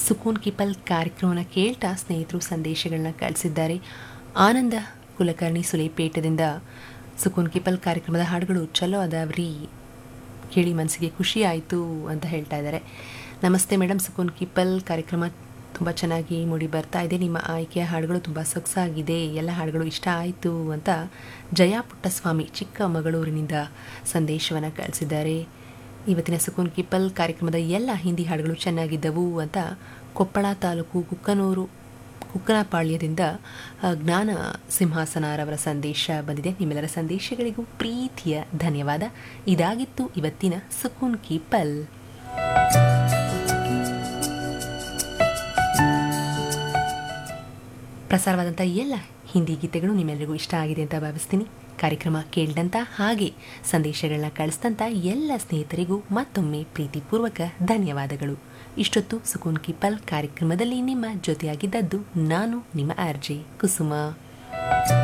ಸುಕೂನ್ ಕಿಪಲ್ ಕಾರ್ಯಕ್ರಮನ ಕೇಳ್ತಾ ಸ್ನೇಹಿತರು ಸಂದೇಶಗಳನ್ನ ಕಳಿಸಿದ್ದಾರೆ ಆನಂದ ಕುಲಕರ್ಣಿ ಸುಲೇಪೇಟದಿಂದ ಸುಕೂನ್ ಕಿಪಲ್ ಕಾರ್ಯಕ್ರಮದ ಹಾಡುಗಳು ಚಲೋ ಅದಾವ್ರಿ ಕೇಳಿ ಮನಸ್ಸಿಗೆ ಖುಷಿ ಆಯಿತು ಅಂತ ಹೇಳ್ತಾ ಇದ್ದಾರೆ ನಮಸ್ತೆ ಮೇಡಮ್ ಸುಕೂನ್ ಕಿಪಲ್ ಕಾರ್ಯಕ್ರಮ ತುಂಬ ಚೆನ್ನಾಗಿ ಮೂಡಿ ಬರ್ತಾ ಇದೆ ನಿಮ್ಮ ಆಯ್ಕೆಯ ಹಾಡುಗಳು ತುಂಬ ಸೊಗಸಾಗಿದೆ ಎಲ್ಲ ಹಾಡುಗಳು ಇಷ್ಟ ಆಯಿತು ಅಂತ ಜಯಾ ಪುಟ್ಟಸ್ವಾಮಿ ಚಿಕ್ಕಮಗಳೂರಿನಿಂದ ಸಂದೇಶವನ್ನು ಕಳಿಸಿದ್ದಾರೆ ಇವತ್ತಿನ ಸುಕೂನ್ ಕಿಪಲ್ ಕಾರ್ಯಕ್ರಮದ ಎಲ್ಲ ಹಿಂದಿ ಹಾಡುಗಳು ಚೆನ್ನಾಗಿದ್ದವು ಅಂತ ಕೊಪ್ಪಳ ತಾಲೂಕು ಕುಕ್ಕನೂರು ಕುಕ್ಕನಪಾಳ್ಯದಿಂದ ಆ, ಜ್ಞಾನ ಸಿಂಹಾಸನರವರ ಸಂದೇಶ ಬಂದಿದೆ ನಿಮ್ಮೆಲ್ಲರ ಸಂದೇಶಗಳಿಗೂ ಪ್ರೀತಿಯ ಧನ್ಯವಾದ ಇದಾಗಿತ್ತು ಇವತ್ತಿನ ಸುಕೂನ್ ಕೀಪಲ್ ಪ್ರಸಾರವಾದಂಥ ಎಲ್ಲ ಹಿಂದಿ ಗೀತೆಗಳು ನಿಮ್ಮೆಲ್ಲರಿಗೂ ಇಷ್ಟ ಆಗಿದೆ ಅಂತ ಭಾವಿಸ್ತೀನಿ ಕಾರ್ಯಕ್ರಮ ಕೇಳಿದಂಥ ಹಾಗೆ ಸಂದೇಶಗಳನ್ನ ಕಳಿಸಿದಂಥ ಎಲ್ಲ ಸ್ನೇಹಿತರಿಗೂ ಮತ್ತೊಮ್ಮೆ ಪ್ರೀತಿಪೂರ್ವಕ ಧನ್ಯವಾದಗಳು ಇಷ್ಟೊತ್ತು ಸುಕೂನ್ ಕಿಪಲ್ ಕಾರ್ಯಕ್ರಮದಲ್ಲಿ ನಿಮ್ಮ ಜೊತೆಯಾಗಿದ್ದದ್ದು ನಾನು ನಿಮ್ಮ ಆರ್ಜೆ ಕುಸುಮ